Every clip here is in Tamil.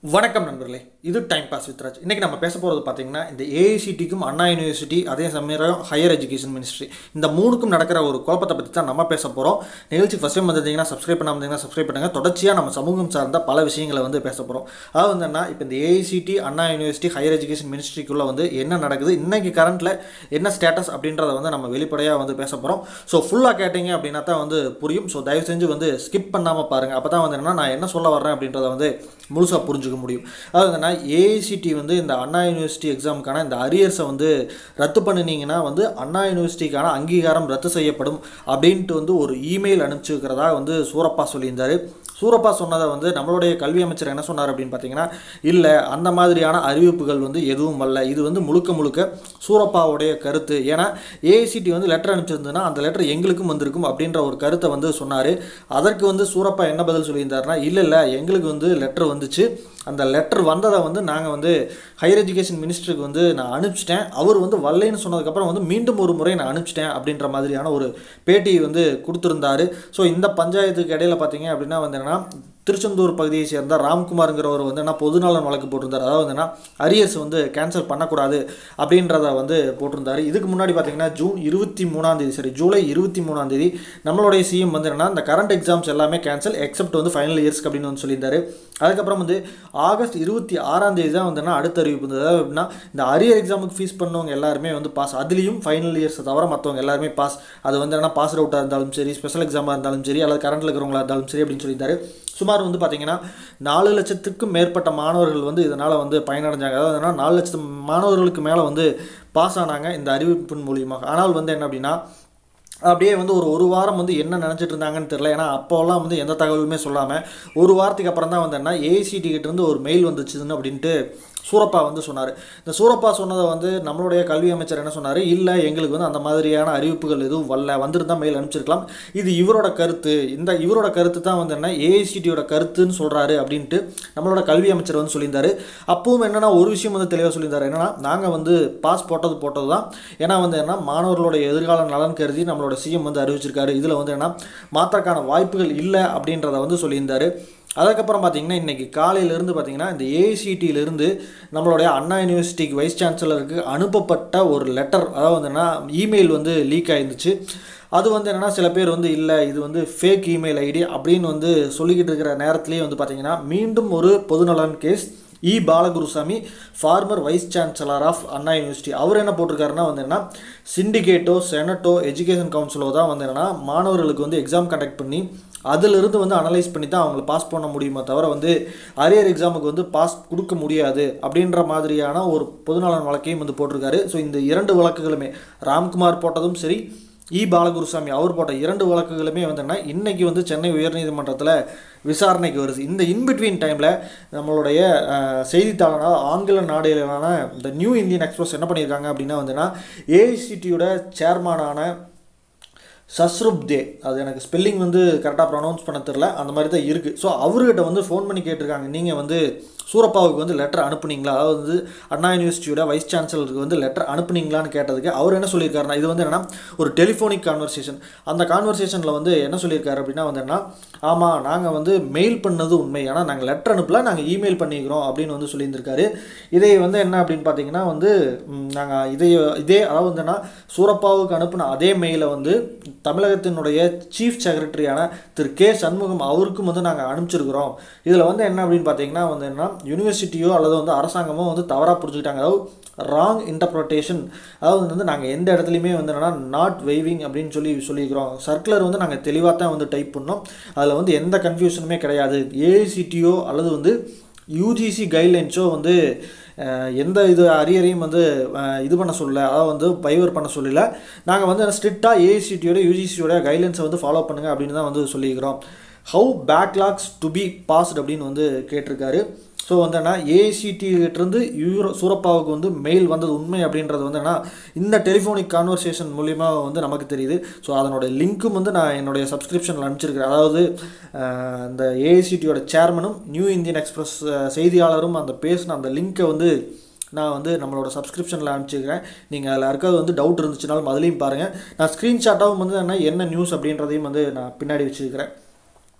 வணக்கம் நண்பர்களே இது டைம் பாஸ் வித் ராஜ் இன்றைக்கி நம்ம பேச போகிறது பார்த்தீங்கன்னா இந்த ஏஐசிடிக்கும் அண்ணா யூனிவர்சிட்டி அதே சமயம் ஹையர் எஜுகேஷன் மினிஸ்ட்ரி இந்த மூணுக்கும் நடக்கிற ஒரு குழப்பத்தை பற்றி தான் நம்ம பேச போகிறோம் நிகழ்ச்சி ஃபஸ்ட் டைம் வந்திருந்தீங்கன்னா சப்ஸ்கிரைப் பண்ணாம இருந்தீங்கன்னா சப்ஸ்கிரைப் பண்ணுங்கள் தொடர்ச்சியாக நம்ம சமூகம் சார்ந்த பல விஷயங்களை வந்து பேச போகிறோம் அதாவது வந்து என்ன இப்போ இந்த AICTE Anna university higher education மினிஸ்ட்ரிக்குள்ளே வந்து என்ன நடக்குது இன்னைக்கு கரண்ட்டில் என்ன ஸ்டேட்டஸ் அப்படின்றத வந்து நம்ம வெளிப்படையாக வந்து பேச போகிறோம் ஸோ ஃபுல்லாக கேட்டிங்க அப்படின்னா தான் வந்து புரியும் ஸோ தயவு செஞ்சு வந்து ஸ்கிப் பண்ணாமல் பாருங்கள் அப்போ தான் வந்து என்னன்னா நான் என்ன சொல்ல வர்றேன் அப்படின்றத வந்து முழுசாக புரிஞ்சுக்க முடியும் அதாவது என்னன்னா ஏஐசிடி வந்து இந்த அண்ணா யூனிவர்சிட்டி எக்ஸாமுக்கான இந்த அரியர்ஸை வந்து ரத்து பண்ணினீங்கன்னா வந்து அண்ணா யூனிவர்சிட்டிக்கான அங்கீகாரம் ரத்து செய்யப்படும் அப்படின்ட்டு வந்து ஒரு இமெயில் அனுப்பிச்சிருக்கிறதா வந்து சூரப்பா சொல்லியிருந்தாரு சூரப்பா சொன்னதை வந்து நம்மளுடைய கல்வி அமைச்சர் என்ன சொன்னார் அப்படின்னு பார்த்தீங்கன்னா இல்லை அந்த மாதிரியான அறிவிப்புகள் வந்து எதுவும் வரல இது வந்து முழுக்க முழுக்க சூரப்பாவுடைய கருத்து ஏன்னா ஏஐசிடி வந்து லெட்டர் அனுப்பிச்சிருந்ததுன்னா அந்த லெட்டர் எங்களுக்கும் வந்திருக்கும் அப்படின்ற ஒரு கருத்தை வந்து சொன்னார் அதற்கு வந்து சூரப்பா என்ன பதில் சொல்லியிருந்தாருன்னா இல்லை இல்லை எங்களுக்கு வந்து லெட்டர் வந்துச்சு அந்த லெட்டர் வந்ததை வந்து நாங்கள் வந்து ஹையர் எஜுகேஷன் மினிஸ்டருக்கு வந்து நான் அனுப்பிச்சிட்டேன் அவர் வந்து வரலைன்னு சொன்னதுக்கப்புறம் வந்து மீண்டும் ஒரு முறை நான் அனுப்பிச்சிட்டேன் அப்படின்ற மாதிரியான ஒரு பேட்டி வந்து கொடுத்துருந்தாரு ஸோ இந்த பஞ்சாயத்துக்கு இடையில பார்த்தீங்க அப்படின்னா வந்து என்னன்னா திருச்செந்தூர் பகுதியை சேர்ந்த ராம்குமாருங்கிறவர் வந்து என்ன பொதுநலன் வழக்கு போட்டிருந்தார் அதாவது வந்து என்ன அரியர்ஸ் வந்து கேன்சல் பண்ணக்கூடாது அப்படின்றத வந்து போட்டிருந்தாரு இதுக்கு முன்னாடி பார்த்தீங்கன்னா ஜூன் இருபத்தி மூணாம் தேதி சரி ஜூலை இருபத்தி மூணாம் தேதி நம்மளுடைய சிஎம் வந்து என்னன்னா இந்த கரண்ட் எக்ஸாம்ஸ் எல்லாமே கேன்சல் எக்ஸப்ட் வந்து ஃபைனல் இயர்ஸ்க்கு அப்படின்னு வந்து சொல்லியிருந்தாரு அதுக்கப்புறம் வந்து ஆகஸ்ட் இருபத்தி ஆறாம் தேதி தான் வந்து என்ன அடுத்த அறிவிப்பு இருந்தது அதாவது எப்படின்னா இந்த அரியர் எக்ஸாமுக்கு ஃபீஸ் பண்ணவங்க எல்லாருமே வந்து பாஸ் அதுலேயும் ஃபைனல் இயர்ஸை தவிர மற்றவங்க எல்லாருமே பாஸ் அது வந்து என்ன பாஸ் அவுட்டாக இருந்தாலும் சரி ஸ்பெஷல் எக்ஸாமாக இருந்தாலும் சரி அல்லது கரண்ட்டில் இருக்கிறவங்களா இருந்தாலும் சரி அப்படின்னு சொல்லியிருந்தாரு சுமார் வந்து பார்த்தீங்கன்னா நாலு லட்சத்துக்கும் மேற்பட்ட மாணவர்கள் வந்து இதனால் வந்து பயனடைஞ்சாங்க அதாவது என்னன்னா நாலு லட்சம் மாணவர்களுக்கு மேலே வந்து பாஸ் ஆனாங்க இந்த அறிவிப்பின் மூலியமாக ஆனால் வந்து என்ன அப்படின்னா அப்படியே வந்து ஒரு ஒரு வாரம் வந்து என்ன நினச்சிட்டு இருந்தாங்கன்னு தெரில ஏன்னா அப்போல்லாம் வந்து எந்த தகவலுமே சொல்லாமல் ஒரு வாரத்துக்கு அப்புறம் தான் வந்து என்ன ஏஐசிடி கிட்டேருந்து ஒரு மெயில் வந்துச்சுன்னு அப்படின்ட்டு சூரப்பா வந்து சொன்னார் இந்த சூரப்பா சொன்னதை வந்து நம்மளுடைய கல்வி அமைச்சர் என்ன சொன்னார் இல்லை எங்களுக்கு வந்து அந்த மாதிரியான அறிவிப்புகள் எதுவும் வரல வந்திருந்தா மெயில் அனுப்பிச்சிருக்கலாம் இது இவரோட கருத்து இந்த இவரோட கருத்து தான் வந்து என்ன ஏஐசிடியோட கருத்துன்னு சொல்கிறாரு அப்படின்ட்டு நம்மளோட கல்வி அமைச்சர் வந்து சொல்லியிருந்தாரு அப்பவும் என்னென்னா ஒரு விஷயம் வந்து தெளிவாக சொல்லியிருந்தாரு என்னன்னா நாங்கள் வந்து பாஸ் போட்டது போட்டது தான் ஏன்னா வந்து என்ன மாணவர்களோட எதிர்கால நலன் கருதி நம்மளோட சிஎம் வந்து அறிவிச்சிருக்காரு இதில் வந்து என்ன மாற்றக்கான வாய்ப்புகள் இல்லை அப்படின்றத வந்து சொல்லியிருந்தாரு அதுக்கப்புறம் பார்த்தீங்கன்னா இன்றைக்கி காலையிலேருந்து பார்த்தீங்கன்னா இந்த ஏஐசிடியிலேருந்து நம்மளுடைய அண்ணா யூனிவர்சிட்டிக்கு வைஸ் சான்சலருக்கு அனுப்பப்பட்ட ஒரு லெட்டர் அதாவது என்னென்னா இமெயில் வந்து லீக் ஆயிருந்துச்சு அது வந்து என்னென்னா சில பேர் வந்து இல்லை இது வந்து ஃபேக் இமெயில் ஐடி அப்படின்னு வந்து சொல்லிக்கிட்டு இருக்கிற நேரத்துலேயே வந்து பார்த்தீங்கன்னா மீண்டும் ஒரு பொதுநலன் case E Balagurusamy former vice chancellor of Anna university அவர் என்ன போட்டிருக்காருன்னா வந்து என்ன சிண்டிகேட்டோ செனட்டோ எஜுகேஷன் கவுன்சிலோ தான் வந்து என்னென்னா மாணவர்களுக்கு வந்து எக்ஸாம் கண்டக்ட் பண்ணி அதிலிருந்து வந்து அனலைஸ் பண்ணி தான் அவங்களை பாஸ் பண்ண முடியுமே தவிர வந்து அரியர் எக்ஸாமுக்கு வந்து பாஸ் கொடுக்க முடியாது அப்படின்ற மாதிரியான ஒரு பொதுநலன் வழக்கையும் வந்து போட்டிருக்காரு ஸோ இந்த இரண்டு வழக்குகளுமே ராம்குமார் போட்டதும் சரி இ பாலகுருசாமி அவர் போட்ட இரண்டு வழக்குகளுமே வந்துன்னா இன்றைக்கி வந்து சென்னை உயர்நீதிமன்றத்தில் விசாரணைக்கு வருது இந்த இன்பிட்வீன் டைமில் நம்மளுடைய செய்தித்தாளனான ஆங்கில நாடுகளான இந்த நியூ இந்தியன் எக்ஸ்பிரஸ் என்ன பண்ணியிருக்காங்க அப்படின்னா வந்துன்னா ஏஐசிடியோட சேர்மானான சஸ்ருப் தே அது எனக்கு ஸ்பெல்லிங் வந்து கரெக்டாக ப்ரொனவுன்ஸ் பண்ண தெரில அந்த மாதிரி தான் இருக்குது ஸோ அவர்கிட்ட வந்து ஃபோன் பண்ணி கேட்டிருக்காங்க நீங்கள் வந்து சூரப்பாவுக்கு வந்து லெட்டர் அனுப்புனீங்களா அதாவது வந்து அண்ணா யூனிவர்சிட்டியோட வைஸ் சான்சலருக்கு வந்து லெட்டர் அனுப்புனீங்களான்னு கேட்டதுக்கு அவர் என்ன சொல்லியிருக்காருன்னா இது வந்து என்னன்னா ஒரு டெலிஃபோனிக் கான்வர்சேஷன் அந்த கான்வர்சேஷனில் வந்து என்ன சொல்லியிருக்காரு அப்படின்னா வந்து என்ன ஆமாம் நாங்கள் வந்து மெயில் பண்ணது உண்மை ஆனால் நாங்கள் லெட்டர் அனுப்பல நாங்கள் இமெயில் பண்ணிக்கிறோம் அப்படின்னு வந்து சொல்லியிருந்திருக்காரு இதை வந்து என்ன அப்படின்னு பார்த்தீங்கன்னா வந்து நாங்கள் இதை இதே அதாவது வந்துன்னா சூரப்பாவுக்கு அனுப்பின அதே மெயிலை வந்து தமிழகத்தினுடைய சீஃப் செக்ரட்டரியான திரு கே சண்முகம் அவருக்கும் வந்து நாங்கள் அனுப்பிச்சிருக்கிறோம் இதில் வந்து என்ன அப்படின்னு பார்த்தீங்கன்னா வந்து என்ன யூனிவர்சிட்டியோ அல்லது வந்து அரசாங்கமோ வந்து தவறாக புரிஞ்சுக்கிட்டாங்க அதாவது ராங் இன்டர்ப்ரிட்டேஷன் அதாவது வந்து நாங்கள் எந்த இடத்துலையுமே வந்து என்னென்னா நாட் வெய்விங் அப்படின்னு சொல்லி சொல்லியிருக்கிறோம் சர்க்குலர் வந்து நாங்கள் தெளிவாக தான் வந்து டைப் பண்ணோம் அதில் வந்து எந்த கன்ஃபியூஷனுமே கிடையாது ஏஐசிடியோ அல்லது வந்து யூஜிசி கைட்லைன்ஸோ வந்து எந்த இது அரியரையும் வந்து இது பண்ண சொல்லல அதாவது வந்து பைவர் பண்ண சொல்லல நாங்கள் வந்து ஸ்ட்ரிக்டாக ஏஐசிடியோட யூஜிசியோட கைட்லைன்ஸை வந்து ஃபாலோ பண்ணுங்கள் அப்படின்னு தான் வந்து சொல்லியிருக்கிறோம் how backlogs to be passed அப்படின்னு வந்து கேட்டிருக்காரு ஸோ வந்து என்ன ஏஐசிடிகிட்டேருந்து யூரோ சூரப்பாவுக்கு வந்து மெயில் வந்தது உண்மை அப்படின்றது வந்து என்ன இந்த டெலிஃபோனிக் கான்வர்சேஷன் மூலிமா வந்து நமக்கு தெரியுது ஸோ அதனோட லிங்க்கும் வந்து நான் என்னுடைய சப்ஸ்கிரிப்ஷனில் அனுப்பிச்சிருக்கிறேன் அதாவது இந்த ஏஐசிடியோட சேர்மனும் நியூ இந்தியன் எக்ஸ்பிரஸ் செய்தியாளரும் அந்த பேசின அந்த லிங்க்கை வந்து நான் வந்து நம்மளோட சப்ஸ்கிரிப்ஷனில் அனுப்பிச்சிக்கிறேன் நீங்கள் அதில் இருக்காது வந்து டவுட் இருந்துச்சுனாலும் அதுலேயும் பாருங்கள் நான் ஸ்க்ரீன்ஷாட்டாகவும் வந்து என்ன என்ன நியூஸ் அப்படின்றதையும் வந்து நான் பின்னாடி வச்சுருக்கிறேன்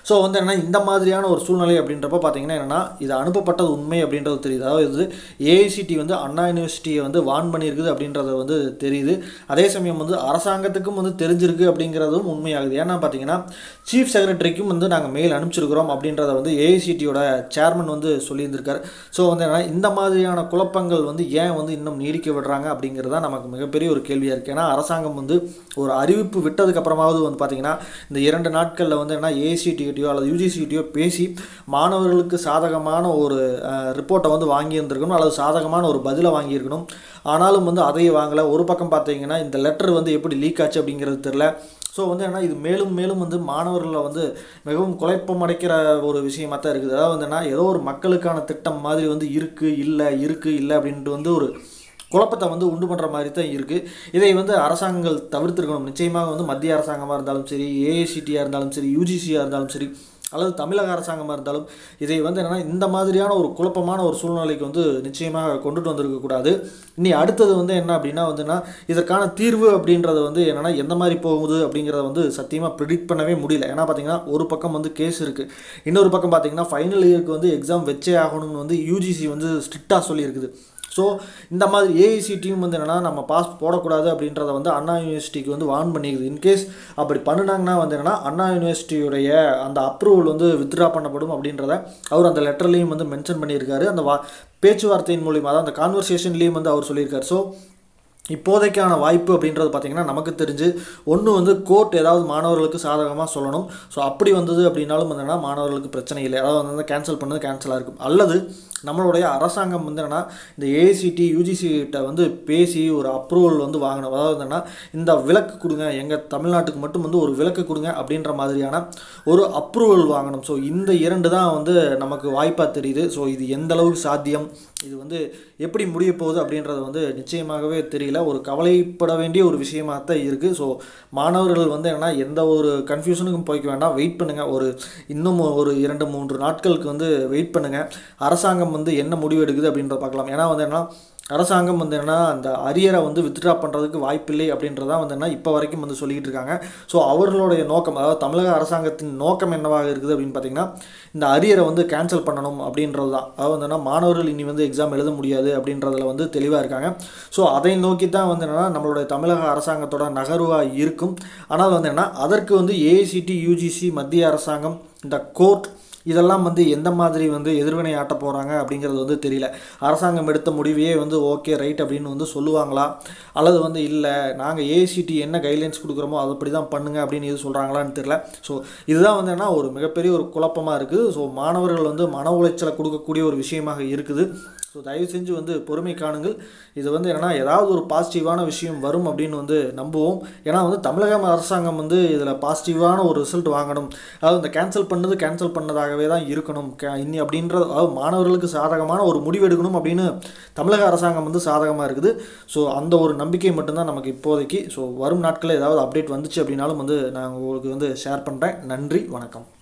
ஸோ வந்து என்னன்னா இந்த மாதிரியான ஒரு சூழ்நிலை அப்படின்றப்ப பார்த்தீங்கன்னா என்னன்னா இது அனுப்பப்பட்டது உண்மை அப்படின்றது தெரியுது அதாவது ஏஐசிடி வந்து அண்ணா யூனிவர்சிட்டியை வந்து வான் பண்ணியிருக்குது அப்படின்றது வந்து தெரியுது அதே சமயம் வந்து அரசாங்கத்துக்கும் வந்து தெரிஞ்சிருக்கு அப்படிங்கிறதும் உண்மையாகுது ஏன்னா பார்த்தீங்கன்னா சீஃப் செக்ரட்டரிக்கும் வந்து நாங்கள் மெயில் அனுப்பிச்சிருக்கிறோம் அப்படின்றத வந்து ஏஐசிடியோட சேர்மன் வந்து சொல்லியிருந்திருக்காரு ஸோ வந்து என்னன்னா இந்த மாதிரியான குழப்பங்கள் வந்து ஏன் வந்து இன்னும் நீடிக்க விடுறாங்க அப்படிங்கிறது தான் நமக்கு மிகப்பெரிய ஒரு கேள்வியாக இருக்குது ஏன்னா அரசாங்கம் வந்து ஒரு அறிவிப்பு விட்டதுக்கு அப்புறமாவது வந்து பார்த்தீங்கன்னா இந்த இரண்டு நாட்களில் வந்து என்ன ஏசிடிகிட்டயோ அல்லது யூஜிசிகிட்டயோ பேசி மாணவர்களுக்கு சாதகமான ஒரு ரிப்போர்ட்டை வந்து வாங்கியிருந்திருக்கணும் அல்லது சாதகமான ஒரு பதிலை வாங்கியிருக்கணும் ஆனாலும் வந்து அதையும் வாங்கலை ஒரு பக்கம் பார்த்தீங்கன்னா இந்த லெட்டர் வந்து எப்படி லீக் ஆச்சு அப்படிங்கிறது தெரில ஸோ வந்து என்ன இது மேலும் மேலும் வந்து மாணவர்களை வந்து மிகவும் குழப்பம் அடைக்கிற ஒரு விஷயமா தான் இருக்குது அதாவது வந்து என்ன ஏதோ ஒரு மக்களுக்கான திட்டம் மாதிரி வந்து இருக்குது இல்லை இருக்குது இல்லை அப்படின்ட்டு வந்து ஒரு குழப்பத்தை வந்து உண்டு பண்ணுற மாதிரி தான் இருக்குது இதை வந்து அரசாங்கங்கள் தவிர்த்திருக்கணும் நிச்சயமாக வந்து மத்திய அரசாங்கமாக இருந்தாலும் சரி ஏஐசிடியாக இருந்தாலும் சரி யூஜிசியாக இருந்தாலும் சரி அல்லது தமிழக அரசாங்கமாக இருந்தாலும் இதை வந்து என்னென்னா இந்த மாதிரியான ஒரு குழப்பமான ஒரு சூழ்நிலைக்கு வந்து நிச்சயமாக கொண்டுட்டு வந்திருக்கக்கூடாது இனி அடுத்தது வந்து என்ன அப்படின்னா வந்துன்னா இதற்கான தீர்வு அப்படின்றது வந்து என்னென்னா எந்த மாதிரி போகுது அப்படிங்கிறத வந்து சத்தியமாக ப்ரிடிக்ட் பண்ணவே முடியல ஏன்னா பார்த்தீங்கன்னா ஒரு பக்கம் வந்து கேஸ் இருக்குது இன்னொரு பக்கம் பார்த்தீங்கன்னா ஃபைனல் இயருக்கு வந்து எக்ஸாம் வச்சே ஆகணும்னு வந்து யூஜிசி வந்து ஸ்ட்ரிக்டாக சொல்லியிருக்குது ஸோ இந்த மாதிரி ஏஐசிடியும் வந்து என்னென்னா நம்ம பாஸ் போடக்கூடாது அப்படின்றத வந்து அண்ணா யூனிவர்சிட்டிக்கு வந்து வார்ன் பண்ணிக்குது இன்கேஸ் அப்படி பண்ணினாங்கன்னா வந்து என்னென்னா அண்ணா யூனிவர்சிட்டியுடைய அந்த அப்ரூவல் வந்து வித்ட்ரா பண்ணப்படும் அப்படின்றத அவர் அந்த லெட்டர்லேயும் வந்து மென்ஷன் பண்ணியிருக்காரு அந்த வா பேச்சுவார்த்தையின் மூலியமாக தான் அந்த கான்வர்சேஷன்லேயும் வந்து அவர் சொல்லியிருக்காரு ஸோ இப்போதைக்கான வாய்ப்பு அப்படின்றது பார்த்திங்கன்னா நமக்கு தெரிஞ்சு ஒன்று வந்து கோர்ட் ஏதாவது மாணவர்களுக்கு சாதகமாக சொல்லணும் ஸோ அப்படி வந்தது அப்படின்னாலும் வந்தோன்னா மாணவர்களுக்கு பிரச்சனை இல்லை அதாவது வந்து கேன்சல் பண்ணது கேன்சலாக இருக்கும் அல்லது நம்மளுடைய அரசாங்கம் வந்து என்னென்னா இந்த ஏசிடி யூஜிசிகிட்ட வந்து பேசி ஒரு அப்ரூவல் வந்து வாங்கணும் அதாவது என்னென்னா இந்த விலக்கு கொடுங்க எங்கள் தமிழ்நாட்டுக்கு மட்டும் வந்து ஒரு விலக்கு கொடுங்க அப்படின்ற மாதிரியான ஒரு அப்ரூவல் வாங்கணும் ஸோ இந்த இரண்டு தான் வந்து நமக்கு வாய்ப்பாக தெரியுது ஸோ இது எந்த அளவுக்கு சாத்தியம் இது வந்து எப்படி முடிய போகுது அப்படின்றது வந்து நிச்சயமாகவே தெரியல ஒரு கவலைப்பட வேண்டிய ஒரு விஷயமாக தான் இருக்குது ஸோ மாணவர்கள் வந்து என்னென்னா எந்த ஒரு கன்ஃபியூஷனுக்கும் போய்க்க வேண்டாம் வெயிட் பண்ணுங்கள் ஒரு இன்னும் ஒரு இரண்டு மூன்று நாட்களுக்கு வந்து வெயிட் பண்ணுங்கள் அரசாங்கம் வந்து என்ன முடிவு எடுக்குது அப்படின்றத பார்க்கலாம் ஏன்னா வந்து என்ன அரசாங்கம் வந்து என்னன்னா அந்த அரியரை வந்து வித்ட்ரா பண்ணுறதுக்கு வாய்ப்பில்லை அப்படின்றதான் வந்து என்ன இப்போ வரைக்கும் வந்து சொல்லிக்கிட்டு இருக்காங்க ஸோ அவர்களுடைய நோக்கம் அதாவது தமிழக அரசாங்கத்தின் நோக்கம் என்னவாக இருக்குது அப்படின்னு பார்த்தீங்கன்னா இந்த அரியரை வந்து கேன்சல் பண்ணணும் அப்படின்றது தான் அதாவது வந்து என்ன மாணவர்கள் இனி வந்து எக்ஸாம் எழுத முடியாது அப்படின்றதுல வந்து தெளிவாக இருக்காங்க ஸோ அதை நோக்கி தான் வந்து என்னென்னா நம்மளுடைய தமிழக அரசாங்கத்தோட நகர்வாக இருக்கும் ஆனால் வந்து என்ன அதற்கு வந்து ஏஐசிடி யூஜிசி மத்திய அரசாங்கம் இந்த கோர்ட் இதெல்லாம் வந்து எந்த மாதிரி வந்து எதிர்வினை ஆட்ட போகிறாங்க அப்படிங்கிறது வந்து தெரியல அரசாங்கம் எடுத்த முடிவையே வந்து ஓகே ரைட் அப்படின்னு வந்து சொல்லுவாங்களா அல்லது வந்து இல்லை நாங்கள் ஏசிடி என்ன கைட்லைன்ஸ் கொடுக்குறோமோ அதுபடி தான் பண்ணுங்க அப்படின்னு இது சொல்கிறாங்களான்னு தெரியல ஸோ இதுதான் வந்து என்ன ஒரு மிகப்பெரிய ஒரு குழப்பமாக இருக்குது ஸோ மாணவர்கள் வந்து மன உளைச்சலை கொடுக்கக்கூடிய ஒரு விஷயமாக இருக்குது ஸோ தயவு செஞ்சு வந்து பொறுமை காணுங்கள் இது வந்து என்னன்னா ஏதாவது ஒரு பாசிட்டிவான விஷயம் வரும் அப்படின்னு வந்து நம்புவோம் ஏன்னா வந்து தமிழக அரசாங்கம் வந்து இதில் பாசிட்டிவான ஒரு ரிசல்ட் வாங்கணும் அதாவது இந்த கேன்சல் பண்ணது கேன்சல் பண்ணதாகவே தான் இருக்கணும் கே- இன்னி அப்படின்ற அதாவது மாணவர்களுக்கு சாதகமான ஒரு முடிவு எடுக்கணும் அப்படின்னு தமிழக அரசாங்கம் வந்து சாதகமாக இருக்குது ஸோ அந்த ஒரு நம்பிக்கை மட்டும்தான் நமக்கு இப்போதைக்கு ஸோ வரும் நாட்களில் ஏதாவது அப்டேட் வந்துச்சு அப்படின்னாலும் வந்து நான் உங்களுக்கு வந்து ஷேர் பண்ணுறேன் நன்றி வணக்கம்